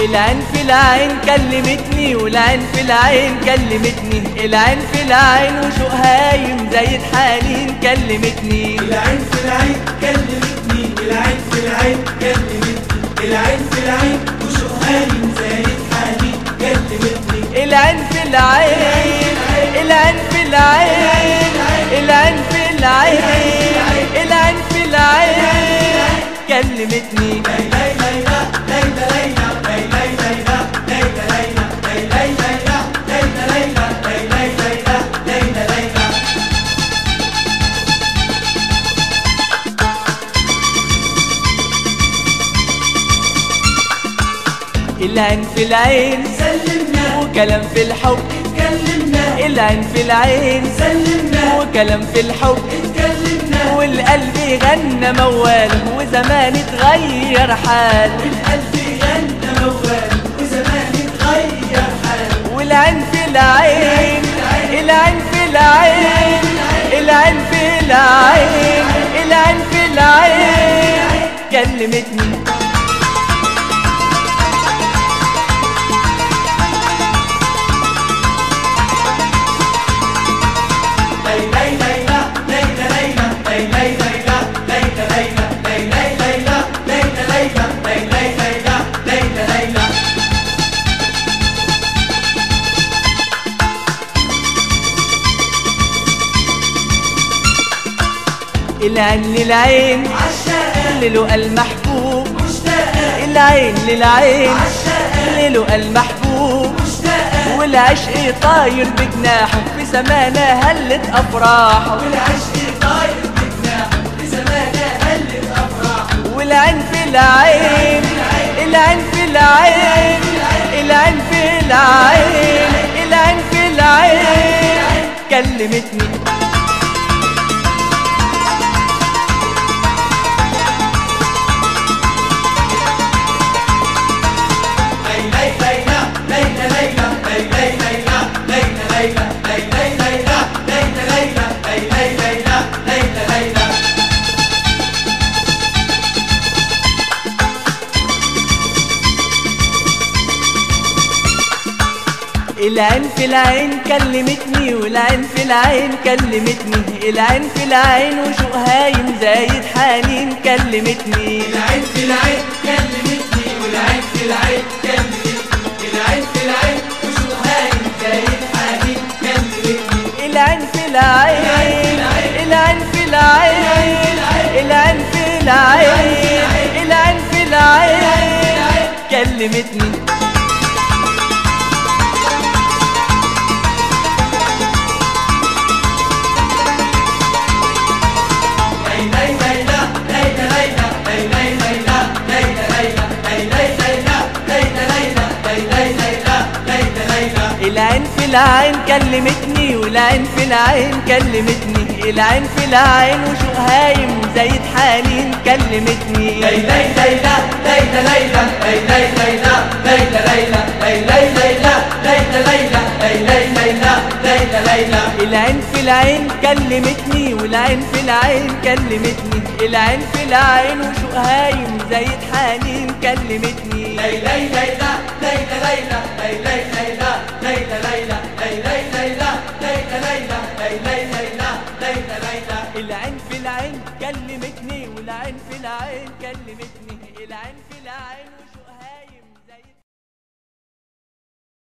العين في العين كلمتني والعين في العين كلمتني العين في العين وشوق هايم زايد حنين كلمتني العين في العين كلمتني العين في العين كلمتني العين في العين وشوقها زايد حالي كلمتني العين في العين العين في العين العين في العين العين في العين كلمتني ليلى ليلى ليلى ليلى ليلى ليلى ليلى ليلى ليلى ليلى ليلى ليلى ليلى ليلى ليلى العين في العين سلمنا وكلام في الحب اتكلمنا العين في العين سلمنا وكلام في الحب اتكلمنا والقلب غنى موال وزمان اتغير حال والقلب غنى موال وزمان اتغير حاله والعين في العين العين في العين العين في العين العين في العين كلمتني ليلى ليلى ليلى ليلى ليلى ليلى ليلى ليلى ليلى ليلى ليلى ليلى ليلى ليلى ليلى ليلى العين للعين عشاقة للقى المحبوب مشتاقة العين للعين عشاقة للقى المحبوب مشتاقة والعشق طاير بجناحه في زمانه هلت افراحه والعشق طاير بجناحه في زمانه هلت أفراحه والعين في العين العين في العين العين في العين العين في العين كلمتني ليلى ليلى ليلى ليلى ليلى ليلى ليلى ليلى ليلى ليلى ليلى ليلى ليلى ليلى ليلى ليلى العين في العين كلمتني والعين في العين كلمتني العين في العين وشوق هايم زايد حنين كلمتني العين في العين كلمتني والعين في العين كلمتني العين في العين وشوقها زايد حالي كلمتني العين في العين العين في العين العين في العين العين في العين كلمتني ليلى ليلى ليلى ليلى ليلى ليلى ليلى ليلى ليلى ليلى ليلى ليلى ليلى ليلى العين في العين كلمتني والعين في العين كلمتني العين في العين وشوق هايم زايد حنين كلمتني ليلى ليلى ليلى ليلى ليلى ليلى ليلى ليلى ليلى ليلى ليلى ليلى ليلى ليلى ليلى ليلى العين في العين كلمتني والعين في العين كلمتني العين في العين وشوق هايم زايد حنين كلمتني ليلى ليلى ليلى ليلى ليلى ليلى ليلى ليلى ليلى ليلى ليلى ليلى ليلى ليلى ليلى ليلى العين في العين كلمتني والعين في العين كلمتني العين في العين وشوق